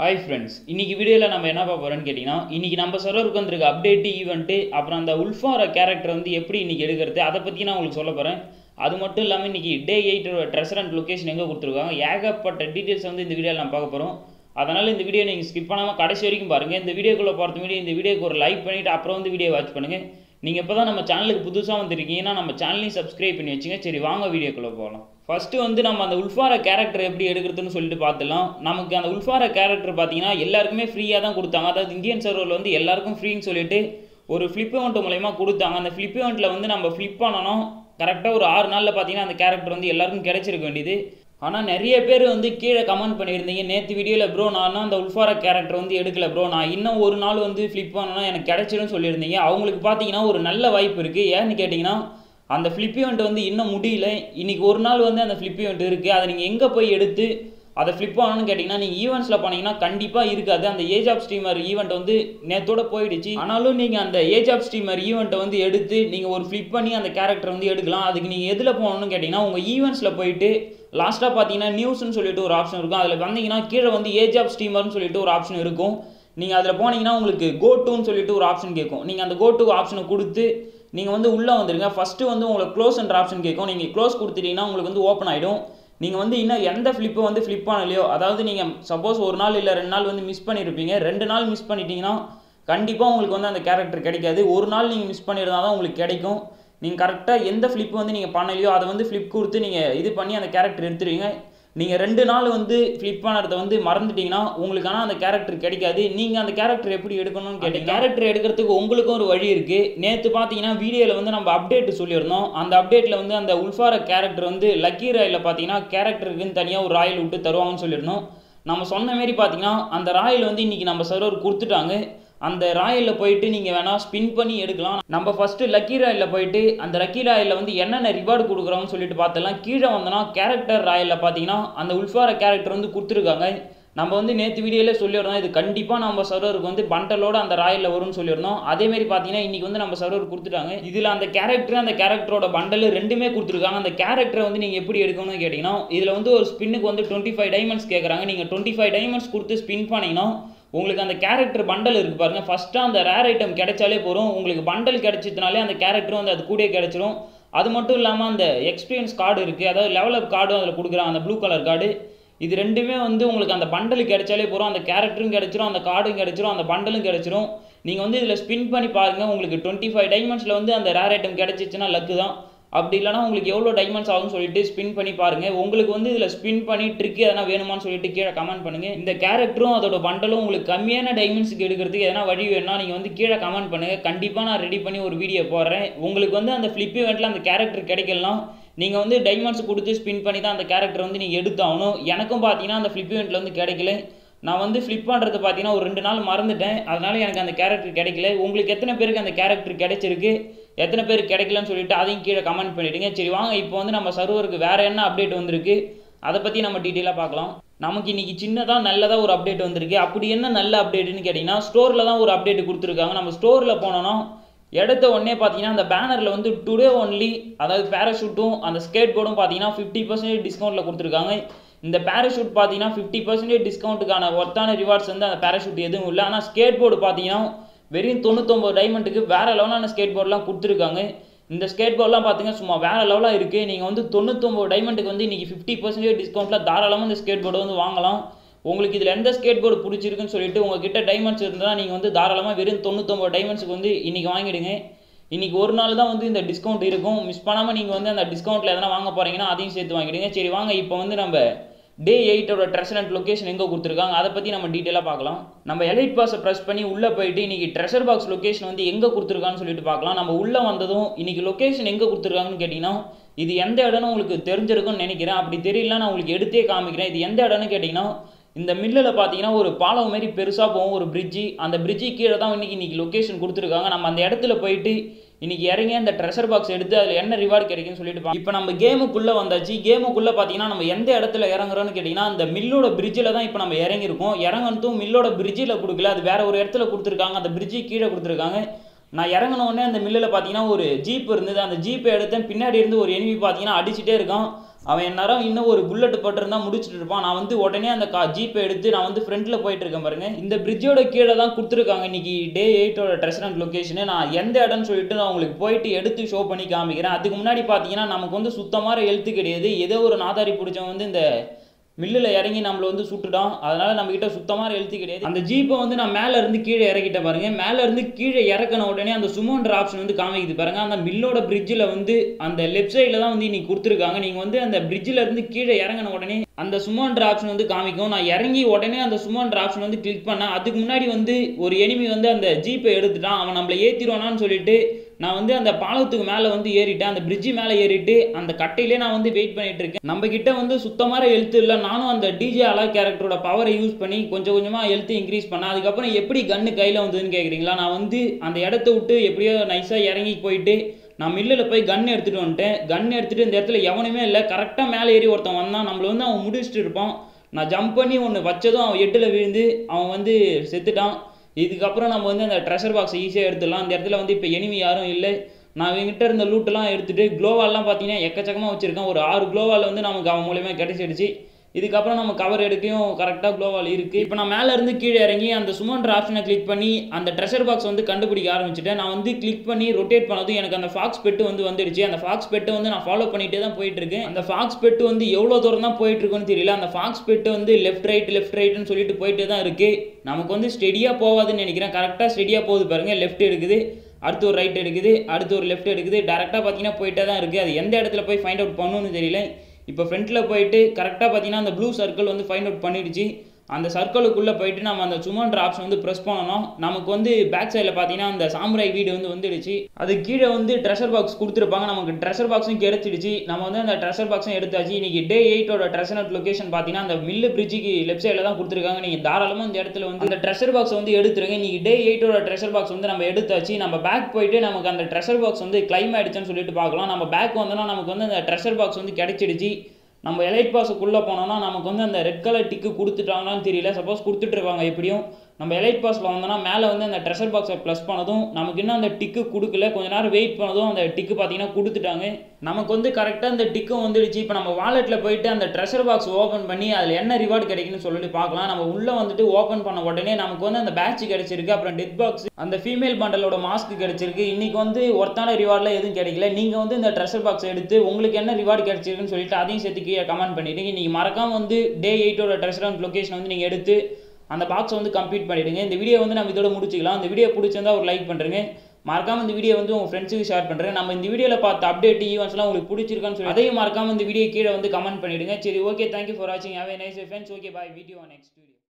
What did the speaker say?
hi friends இன்னைக்கு வீடியோவில் நம்ம என்ன பார்க்க போகிறோம்னு கேட்டிங்கன்னா இன்னைக்கு நம்ம சர்வருக்கு வந்திருக்க அப்டேட்டு ஈவெண்ட்டு அப்புறம் அந்த உல்ஃபார கேரக்டர் வந்து எப்படி இன்னைக்கு எடுக்கிறது அதை பற்றி நான் உங்களுக்கு சொல்ல போகிறேன் அது மட்டும் இல்லாமல் இன்னைக்கு day eight treasure and location எங்கே கொடுத்துருக்காங்க ஏகப்பட்ட டீட்டெயில்ஸ் வந்து இந்த வீடியோவில் நான் பார்க்க போகிறோம் அதனால் இந்த வீடியோ நீங்கள் ஸ்கிப் பண்ணாமல் கடைசி வரைக்கும் பாருங்கள் இந்த வீடியோக்குள்ளே போகிறது முன்னாடி இந்த வீடியோக்கு ஒரு லைக் பண்ணிவிட்டு அப்புறம் வந்து வீடியோ வாட்ச் பண்ணுங்கள் நீங்கள் இப்போ தான் நம்ம சேனலுக்கு புதுசாக வந்திருக்கீங்கன்னா நம்ம சேனலையும் சப்ஸ்கிரைப் பண்ணி வச்சுங்க சரி வாங்க வீடியோக்குள்ளே போகலாம் ஃபஸ்ட்டு வந்து நம்ம அந்த உல்ஃபார கேரக்டர் எப்படி எடுக்கிறதுன்னு சொல்லிட்டு பார்த்துலாம் நமக்கு அந்த உல்ஃபார கேரக்டர் பார்த்தீங்கன்னா எல்லாருக்குமே ஃப்ரீயாக தான் கொடுத்தாங்க அதாவது இந்தியன் சர்வரில் வந்து எல்லாருக்கும் ஃப்ரீன்னு சொல்லிட்டு ஒரு ஃப்ளிப் இவெண்ட் மூலயமா கொடுத்தாங்க அந்த ஃப்ளிப் இவெண்ட்டில் வந்து நம்ம ஃப்ளிப் பண்ணணும் கரெக்டாக ஒரு ஆறு நாளில் பார்த்தீங்கன்னா அந்த கேரக்டர் வந்து எல்லாருக்கும் கிடைச்சிருக்க வேண்டியது ஆனால் நிறைய பேர் வந்து கீழே கமெண்ட் பண்ணியிருந்தீங்க நேற்று வீடியோவில் ப்ரோ நான் அந்த உல்ஃபார கேரக்டர் வந்து எடுக்கல ப்ரோ நான் இன்னும் ஒரு நாள் வந்து ஃப்ளிப் பண்ணணும்னா எனக்கு கிடைச்சிடும் சொல்லியிருந்தீங்க அவங்களுக்கு பார்த்தீங்கன்னா ஒரு நல்ல வாய்ப்பு இருக்குது ஏன்னு கேட்டிங்கன்னா அந்த ஃப்ளிப் ஈவெண்ட் வந்து இன்னும் முடியல இன்னைக்கு ஒரு நாள் வந்து அந்த ஃப்ளிப் ஈவெண்ட் இருக்குது அதை நீங்கள் எங்கே போய் எடுத்து அதை ஃப்ளிப் பண்ணணும்னு கேட்டிங்கன்னா நீங்கள் ஈவெண்ட்ஸில் போனீங்கன்னா கண்டிப்பாக இருக்காது அந்த ஏஜ் ஆஃப் ஸ்ட்ரீமர் ஈவெண்ட் வந்து நேத்தோட போயிடுச்சு ஆனாலும் நீங்கள் அந்த ஏஜ் ஆஃப் ஸ்ட்ரீமர் ஈவெண்ட்டை வந்து எடுத்து நீங்கள் ஒரு ஃப்ளிப் பண்ணி அந்த கேரக்டர் வந்து எடுக்கலாம் அதுக்கு நீங்கள் எதில் போகணும்னு கேட்டிங்கன்னா உங்கள் ஈவெண்ட்ஸில் போயிட்டு லாஸ்ட்டாக பார்த்தீங்கன்னா நியூஸ்னு சொல்லிட்டு ஒரு ஆப்ஷன் இருக்கும் அதில் வந்தீங்கன்னா கீழே வந்து ஏஜ் ஆஃப் ஸ்ட்ரீமர்னு சொல்லிட்டு ஒரு ஆப்ஷன் இருக்கும் நீங்கள் அதில் போனீங்கன்னா உங்களுக்கு கோ டூன்னு சொல்லிட்டு ஒரு ஆப்ஷன் கேட்கும் நீங்கள் அந்த கோ டூ ஆப்ஷனை கொடுத்து நீங்கள் வந்து உள்ளே வந்துடுங்க ஃபஸ்ட்டு வந்து உங்களுக்கு க்ளோஸ் என்ற ஆப்ஷன் கேட்கும் நீங்கள் க்ளோஸ் கொடுத்துட்டீங்கன்னா உங்களுக்கு வந்து ஓப்பன் ஆகிடும் நீங்கள் வந்து இன்னும் எந்த ஃப்ளிப்பை வந்து ஃப்ளிப் பண்ணலையோ அதாவது நீங்கள் சப்போஸ் ஒரு நாள் இல்லை ரெண்டு நாள் வந்து மிஸ் பண்ணியிருப்பீங்க ரெண்டு நாள் மிஸ் பண்ணிட்டீங்கன்னா கண்டிப்பாக உங்களுக்கு வந்து அந்த கேரக்டர் கிடைக்காது ஒரு நாள் நீங்கள் மிஸ் பண்ணியிருந்தால் தான் உங்களுக்கு கிடைக்கும் நீங்கள் கரெக்டாக எந்த ஃப்ளிப் வந்து நீங்கள் பண்ணலையோ அதை வந்து ஃப்ளிப் கொடுத்து நீங்கள் இது பண்ணி அந்த கேரக்டர் எடுத்துருவீங்க நீங்கள் ரெண்டு நாள் வந்து ஃப்ளிப் பண்ணுறத வந்து மறந்துட்டீங்கன்னா உங்களுக்கான அந்த கேரக்டர் கிடைக்காது நீங்கள் அந்த கேரக்டர் எப்படி எடுக்கணும்னு கேட்டீங்க கேரக்டர் எடுக்கிறதுக்கு உங்களுக்கும் ஒரு வழி இருக்குது நேற்று பார்த்தீங்கன்னா வீடியோவில் வந்து நம்ம அப்டேட் சொல்லியிருந்தோம் அந்த அப்டேட்டில் வந்து அந்த உல்ஃபார கேரக்டர் வந்து லக்கி ராயில் பார்த்தீங்கன்னா கேரக்டருக்குன்னு தனியாக ஒரு ராயல் விட்டு தருவாங்கன்னு சொல்லியிருந்தோம் நம்ம சொன்ன மாரி பார்த்தீங்கன்னா அந்த ராயல் வந்து இன்றைக்கி நம்ம சர்வர் கொடுத்துட்டாங்க அந்த ராயலில் போயிட்டு நீங்கள் வேணால் ஸ்பின் பண்ணி எடுக்கலாம் நம்ம ஃபஸ்ட்டு லக்கி ராயலில் போயிட்டு அந்த லக்கி ராயலில் வந்து என்னென்ன ரிவார்டு கொடுக்குறோம்னு சொல்லிட்டு பார்த்தலாம் கீழே வந்தோன்னா கேரக்டர் ராயலில் பார்த்தீங்கன்னா அந்த உல்ஃபார கேரக்டர் வந்து கொடுத்துருக்காங்க நம்ம வந்து நேற்று வீடியோவில் சொல்லியிருந்தோம் இது கண்டிப்பாக நம்ம சர்வருக்கு வந்து பண்டலோட அந்த ராயலில் வரும்னு சொல்லியிருந்தோம் அதேமாரி பார்த்தீங்கன்னா இன்றைக்கி வந்து நம்ம சர்வர் கொடுத்துட்டாங்க இதில் அந்த கேரக்டர் அந்த கேரக்டரோட பண்டல் ரெண்டுமே கொடுத்துருக்காங்க அந்த கேரக்டரை வந்து நீங்கள் எப்படி எடுக்கணும்னு கேட்டிங்கன்னா இதில் வந்து ஒரு ஸ்பின்னுக்கு வந்து டுவெண்ட்டி ஃபைவ் டைமண்ட்ஸ் கேட்குறாங்க நீங்கள் டுவெண்ட்டி ஃபைவ் டைமண்ட்ஸ் கொடுத்து ஸ்பின் பண்ணிங்கன்னா உங்களுக்கு அந்த கேரக்டர் பண்டல் இருக்குது பாருங்கள் ஃபஸ்ட்டாக அந்த ரேர் ஐட்டம் கிடைச்சாலே போதும் உங்களுக்கு பண்டல் கிடைச்சதுனாலே அந்த கேரக்டரும் வந்து அது கூட கிடைச்சிரும் அது மட்டும் இல்லாமல் அந்த எக்ஸ்பீரியன்ஸ் கார்டு இருக்குது அதாவது லெவல் அப் கார்டும் அதில் கொடுக்குறாங்க அந்த ப்ளூ கலர் கார்டு இது ரெண்டுமே வந்து உங்களுக்கு அந்த பண்டல் கிடைச்சாலே போகிறோம் அந்த கேரக்டரும் கிடைச்சிரும் அந்த கார்டும் கிடைச்சிரும் அந்த பண்டலும் கிடைச்சிரும் நீங்கள் வந்து இதில் ஸ்பின் பண்ணி பாருங்கள் உங்களுக்கு டுவெண்ட்டி ஃபைவ் டைமண்ட்ஸில் வந்து அந்த ரேர் ஐட்டம் கிடச்சிச்சுன்னா லக்கு தான் அப்படி இல்லைனா உங்களுக்கு எவ்வளோ டைமண்ட்ஸ் ஆகும்னு சொல்லிட்டு ஸ்பின் பண்ணி பாருங்கள் உங்களுக்கு வந்து இதில் ஸ்பின் பண்ணி ட்ரிக் எதனா வேணுமான்னு சொல்லிட்டு கீழே கமெண்ட் பண்ணுங்கள் இந்த கேரக்டரும் அதோட பண்டலும் உங்களுக்கு கம்மியான டைமண்ட்ஸுக்கு எடுக்கிறதுக்கு எதனா வழி வேணும்னா நீங்கள் வந்து கீழே கமெண்ட் பண்ணுங்கள் கண்டிப்பாக நான் ரெடி பண்ணி ஒரு வீடியோ போடுறேன் உங்களுக்கு வந்து அந்த ஃப்ளிப் இவெண்ட்டில் அந்த கேரக்டர் கிடைக்கலாம் நீங்கள் வந்து டைமண்ட்ஸ் கொடுத்து ஸ்பின் பண்ணி தான் அந்த கேரக்டர் வந்து நீங்கள் எடுத்தாகணும் எனக்கும் பார்த்தீங்கன்னா அந்த ஃப்ளிப் இவெண்ட்டில் வந்து கிடைக்கல நான் வந்து ஃப்ளிப் பண்ணுறது பார்த்தீங்கன்னா ஒரு ரெண்டு நாள் மறந்துட்டேன் அதனால் எனக்கு அந்த கேரக்டர் கிடைக்கல உங்களுக்கு எத்தனை பேருக்கு அந்த கேரக்டர் கிடைச்சிருக்கு எத்தனை பேர் கிடைக்கலன்னு சொல்லிட்டு அதையும் கீழே கமெண்ட் பண்ணிவிடுங்க சரி வாங்க இப்போ வந்து நம்ம சர்வருக்கு வேறு என்ன அப்டேட் வந்திருக்கு அதை பற்றி நம்ம டீட்டெயிலாக பார்க்கலாம் நமக்கு இன்றைக்கி சின்னதாக நல்லதாக ஒரு அப்டேட் வந்திருக்கு அப்படி என்ன நல்ல அப்டேட்டுன்னு கேட்டிங்கன்னா ஸ்டோரில் தான் ஒரு அப்டேட் கொடுத்துருக்காங்க நம்ம ஸ்டோரில் போனோன்னா எடுத்த உடனே பார்த்தீங்கன்னா அந்த பேனரில் வந்து டுடே ஒன்லி அதாவது பேராஷூட்டும் அந்த ஸ்கேட் போர்டும் பார்த்தீங்கன்னா ஃபிஃப்டி பர்சன்டேஜ் டிஸ்கவுண்ட்டில் கொடுத்துருக்காங்க இந்த பேராஷூட் பார்த்தீங்கன்னா ஃபிஃப்டி பர்சன்டேஜ் டிஸ்கவுண்ட்டுக்கான ஒர்த்தான ரிவார்ட்ஸ் வந்து அந்த பேராஷூட் எதுவும் இல்லை ஆனால் ஸ்கேட் போர்டு பார்த்தீங்கன்னா வெறும் தொண்ணூத்தொம்பது டைமண்டுக்கு வேறு லெவலான ஸ்கேட் போர்டெலாம் கொடுத்துருக்காங்க இந்த ஸ்கேட் போர்டெலாம் பார்த்தீங்கன்னா சும்மா வேறு லெவலாக இருக்குது நீங்கள் வந்து தொண்ணூத்தொம்பது டைமண்டுக்கு வந்து இன்றைக்கி ஃபிஃப்டி பர்சன்டேஜ் டிஸ்கவுண்ட்டில் தாராளமாக இந்த ஸ்கேட் போர்டை வந்து வாங்கலாம் உங்களுக்கு இதில் எந்த ஸ்கேட் போர்டு பிடிச்சிருக்குன்னு சொல்லிட்டு உங்ககிட்ட டைமண்ட்ஸ் இருந்தால் நீங்கள் வந்து தாராளமாக வெறும் தொண்ணூத்தொம்பது டைமண்ட்ஸுக்கு வந்து இன்றைக்கி வாங்கிடுங்க இன்றைக்கி ஒரு நாள் தான் வந்து இந்த டிஸ்கவுண்ட் இருக்கும் மிஸ் பண்ணாமல் நீங்கள் வந்து அந்த டிஸ்கவுண்ட்டில் எதனா வாங்க போகிறீங்கன்னா அதையும் சேர்த்து வாங்கிடுங்க சரி வாங்க இப்போ வந்து நம்ம டே எயிட்டோட ட்ரெஷர் அண்ட் லொக்கேஷன் எங்கே கொடுத்துருக்காங்க அதை பற்றி நம்ம டீட்டெயிலாக பார்க்கலாம் நம்ம எலைட் பாஸை ப்ரெஸ் பண்ணி உள்ளே போயிட்டு இன்றைக்கி ட்ரெஷர் பாக்ஸ் லொக்கேஷன் வந்து எங்கே கொடுத்துருக்கான்னு சொல்லிட்டு பார்க்கலாம் நம்ம உள்ளே வந்ததும் இன்றைக்கி லொக்கேஷன் எங்கே கொடுத்துருக்காங்கன்னு கேட்டிங்கன்னா இது எந்த இடம்னு உங்களுக்கு தெரிஞ்சிருக்கும்னு நினைக்கிறேன் அப்படி தெரியல நான் உங்களுக்கு எடுத்தே காமிக்கிறேன் இது எந்த இடம்னு கேட்டிங்கன்னா இந்த மில்லில் பார்த்தீங்கன்னா ஒரு பாலம் மாரி பெருசாக போகும் ஒரு பிரிட்ஜி அந்த பிரிட்ஜி கீழே தான் இன்றைக்கி இன்றைக்கி லொக்கேஷன் கொடுத்துருக்காங்க நம்ம அந்த இடத்துல போயிட்டு இன்றைக்கி இறங்கி அந்த ட்ரெஷர் பாக்ஸ் எடுத்து அதில் என்ன ரிவார்டு கிடைக்குன்னு சொல்லிட்டு இப்போ நம்ம கேமுக்குள்ளே வந்தாச்சு கேமுக்குள்ளே பார்த்தீங்கன்னா நம்ம எந்த இடத்துல இறங்குறோன்னு கேட்டிங்கன்னா அந்த மில்லோட பிரிட்ஜில் தான் இப்போ நம்ம இறங்கியிருக்கோம் இறங்கணும் மில்லோட பிரிட்ஜில் கொடுக்கல அது வேறு ஒரு இடத்துல கொடுத்துருக்காங்க அந்த பிரிட்ஜி கீழே கொடுத்துருக்காங்க நான் இறங்கின உடனே அந்த மில்லில் பார்த்தீங்கன்னா ஒரு ஜீப் இருந்தது அந்த ஜீப்பை எடுத்தேன் பின்னாடி இருந்து ஒரு எனிமி பார்த்தீங்கன்னா அடிச்சுட்டே இருக்கான் அவன் எந்நேரம் இன்னும் ஒரு புல்லட் போட்டிருந்தா முடிச்சுட்டு இருப்பான் நான் வந்து உடனே அந்த கா ஜீப்பை எடுத்து நான் வந்து ஃப்ரண்ட்டில் போயிட்டு இருக்கேன் பாருங்க இந்த பிரிட்ஜோட கீழே தான் கொடுத்துருக்காங்க இன்னைக்கு டே எயிட்டோட ட்ரெஸ்ரண்ட் லொக்கேஷனு நான் எந்த இடம்னு சொல்லிட்டு நான் உங்களுக்கு போயிட்டு எடுத்து ஷோ பண்ணி காமிக்கிறேன் அதுக்கு முன்னாடி பார்த்தீங்கன்னா நமக்கு வந்து சுத்தமாக எழுத்து கிடையாது ஏதோ ஒரு நாதாரி பிடிச்சவன் வந்து இந்த மில்லில் இறங்கி நம்மளை வந்து சுட்டுட்டான் அதனால நம்ம கிட்ட சுத்தமாக எழுத்து கிடையாது அந்த ஜீப்பை வந்து நான் மேலே இருந்து கீழே இறக்கிட்ட பாருங்க மேலே இருந்து கீழே இறக்கின உடனே அந்த சுமோன்ற ஆப்ஷன் வந்து காமிக்குது பாருங்க அந்த மில்லோட பிரிட்ஜில் வந்து அந்த லெஃப்ட் சைடில் தான் வந்து இன்னைக்கு கொடுத்துருக்காங்க நீங்கள் வந்து அந்த பிரிட்ஜில் இருந்து கீழே இறங்கின உடனே அந்த சுமோன்ற ஆப்ஷன் வந்து காமிக்கும் நான் இறங்கி உடனே அந்த சுமோன்ற ஆப்ஷன் வந்து கிளிக் பண்ணேன் அதுக்கு முன்னாடி வந்து ஒரு எனிமி வந்து அந்த ஜீப்பை எடுத்துட்டான் அவன் நம்மளை ஏற்றிடுவானான்னு சொல்லிட்டு நான் வந்து அந்த பாலத்துக்கு மேலே வந்து ஏறிட்டேன் அந்த பிரிட்ஜு மேலே ஏறிட்டு அந்த கட்டையிலே நான் வந்து வெயிட் பண்ணிட்டு இருக்கேன் நம்ம கிட்ட வந்து சுத்தமாக எழுத்து இல்லை நானும் அந்த டிஜே அலா கேரக்டரோட பவரை யூஸ் பண்ணி கொஞ்சம் கொஞ்சமாக எழுத்து இன்க்ரீஸ் பண்ணேன் அதுக்கப்புறம் எப்படி கன்று கையில் வந்ததுன்னு கேட்குறீங்களா நான் வந்து அந்த இடத்த விட்டு எப்படியோ நைஸாக இறங்கி போயிட்டு நான் மில்லில் போய் கன் எடுத்துகிட்டு வந்துட்டேன் கன் எடுத்துகிட்டு இந்த இடத்துல எவனுமே இல்லை கரெக்டாக மேலே ஏறி ஒருத்தன் வந்தான் நம்மளை வந்து அவன் முடிச்சுட்டு இருப்பான் நான் ஜம்ப் பண்ணி ஒன்று வச்சதும் அவன் எட்டில் விழுந்து அவன் வந்து செத்துட்டான் இதுக்கப்புறம் நம்ம வந்து அந்த ட்ரெஷர் பாக்ஸை ஈஸியாக எடுத்துடலாம் அந்த இடத்துல வந்து இப்போ எனிமி யாரும் இல்லை நான் என்கிட்ட இருந்த லூட்டெல்லாம் எடுத்துகிட்டு க்ளோவால்லாம் பார்த்தீங்கன்னா எக்கச்சக்கமாக வச்சுருக்கேன் ஒரு ஆறு க்ளோவால் வந்து நமக்கு அவன் மூலியமாக கிடைச்சிடுச்சு இதுக்கப்புறம் நம்ம கவர் எடுக்கையும் கரெக்டாக க்ளோவால் இருக்குது இப்போ நான் மேலே இருந்து கீழே இறங்கி அந்த சுமன்ற ஆப்ஷனை கிளிக் பண்ணி அந்த ட்ரெஷர் பாக்ஸ் வந்து கண்டுபிடிக்க ஆரம்பிச்சிட்டேன் நான் வந்து கிளிக் பண்ணி ரொட்டேட் பண்ணதும் எனக்கு அந்த ஃபாக்ஸ் பெட்டு வந்து வந்துடுச்சு அந்த ஃபாக்ஸ் பெட்டை வந்து நான் ஃபாலோ பண்ணிகிட்டே தான் போயிட்டு இருக்கேன் அந்த ஃபாக்ஸ் பெட்டு வந்து எவ்வளோ தூரம் தான் போயிட்டு இருக்குன்னு தெரியல அந்த ஃபாக்ஸ் பெட்டு வந்து லெஃப்ட் ரைட் லெஃப்ட் ரைட்னு சொல்லிட்டு போயிட்டே தான் இருக்குது நமக்கு வந்து ஸ்டெடியாக போகாதுன்னு நினைக்கிறேன் கரெக்டாக ஸ்டெடியாக போகுது பாருங்கள் லெஃப்ட் எடுக்குது அடுத்து ஒரு ரைட் எடுக்குது அடுத்து ஒரு லெஃப்ட் எடுக்குது டேரெக்டாக பார்த்தீங்கன்னா போயிட்டே தான் இருக்குது அது எந்த இடத்துல போய் ஃபைண்ட் அவுட் பண்ணணும்னு தெரியல இப்போ ஃப்ரண்ட்டில் போயிட்டு கரெக்டாக பார்த்தீங்கன்னா அந்த ப்ளூ சர்க்கிள் வந்து ஃபைண்ட் அவுட் பண்ணிடுச்சு அந்த சர்க்கிளுக்குள்ளே போயிட்டு நம்ம அந்த சுமன்ற ஆப்ஷன் வந்து ப்ரெஸ் பண்ணணும் நமக்கு வந்து பேக் சைடில் பார்த்தீங்கன்னா அந்த சாம்ராய் வீடு வந்து வந்துடுச்சு அது கீழே வந்து ட்ரெஷர் பாக்ஸ் கொடுத்துருப்பாங்க நமக்கு ட்ரெஷர் பாக்ஸும் கிடைச்சிடுச்சு நம்ம வந்து அந்த ட்ரெஷர் பாக்ஸும் எடுத்தாச்சு இன்னைக்கு டே எயிட்டோட ட்ரெஷர் லொக்கேஷன் பார்த்தீங்கன்னா அந்த மில்லு பிரிட்ஜுக்கு லெஃப்ட் சைடில் தான் கொடுத்துருக்காங்க நீங்கள் தாராளமாக இந்த இடத்துல வந்து அந்த ட்ரெஷர் பாக்ஸ் வந்து எடுத்துருங்க இன்னைக்கு டே எயிட்டோட ட்ரெஷர் பாக்ஸ் வந்து நம்ம எடுத்தாச்சு நம்ம பேக் போயிட்டு நமக்கு அந்த ட்ரெஷர் பாக்ஸ் வந்து கிளைம் ஆயிடுச்சுன்னு சொல்லிட்டு பார்க்கலாம் நம்ம பேக் வந்தோம்னா நமக்கு வந்து அந்த ட்ரெஷர் பாக்ஸ் வந்து கிடைச்சிடுச்சு நம்ம எலைட் பாஸுக்குள்ளே போனோம்னா நமக்கு வந்து அந்த ரெட் கலர் டிக்கு கொடுத்துட்டாங்களான்னு தெரியல சப்போஸ் கொடுத்துட்ருப்பாங்க எப்படியும் நம்ம எலைட் பாஸில் வந்தோம்னா மேலே வந்து அந்த ட்ரெஷர் பாக்ஸை ப்ளஸ் பண்ணதும் நமக்கு இன்னும் அந்த டிக்கு கொடுக்கல கொஞ்ச நேரம் வெயிட் பண்ணதும் அந்த டிக்கு பார்த்தீங்கன்னா கொடுத்துட்டாங்க நமக்கு வந்து கரெக்டாக அந்த டிக்கும் வந்துடுச்சு இப்போ நம்ம வாலெட்டில் போயிட்டு அந்த ட்ரெஷர் பாக்ஸ் ஓப்பன் பண்ணி அதில் என்ன ரிவார்டு கிடைக்குன்னு சொல்லிட்டு பார்க்கலாம் நம்ம உள்ளே வந்துட்டு ஓப்பன் பண்ண உடனே நமக்கு வந்து அந்த பேட்ச் கிடைச்சிருக்கு அப்புறம் டெத் பாக்ஸ் அந்த ஃபீமேல் பண்டலோட மாஸ்க் கிடைச்சிருக்கு இன்னைக்கு வந்து ஒருத்தான ரிவார்டில் எதுவும் கிடைக்கல நீங்கள் வந்து இந்த ட்ரெஷர் பாக்ஸ் எடுத்து உங்களுக்கு என்ன ரிவார்டு கிடைச்சிருக்குன்னு சொல்லிட்டு அதையும் சேர்த்து கீழே கமெண்ட் பண்ணிவிடுங்க நீங்கள் மறக்காம வந்து டே எயிட்டோட ட்ரெஷர் லொக்கேஷன் வந்து நீங்கள் எடுத்து அந்த பாக்ஸை வந்து கம்ப்ளீட் பண்ணிவிடுங்க இந்த வீடியோ வந்து நம்ம இதோட முடிச்சிக்கலாம் இந்த வீடியோ பிடிச்சிருந்தா ஒரு லைக் பண்ணுறேங்க மறக்காம இந்த வீடியோ வந்து உங்கள் ஃப்ரெண்ட்ஸுக்கு ஷேர் பண்ணுறேன் நம்ம இந்த வீடியோவில் பார்த்த அப்டேட் ஈவெண்ட்ஸ்லாம் உங்களுக்கு பிடிச்சிருக்கான்னு சொல்லி அதையும் மறக்காம இந்த வீடியோ கீழே வந்து கமெண்ட் பண்ணிவிடுங்க சரி ஓகே தேங்க்யூ ஃபார் வாட்சிங் have a nice friends okay bye video next video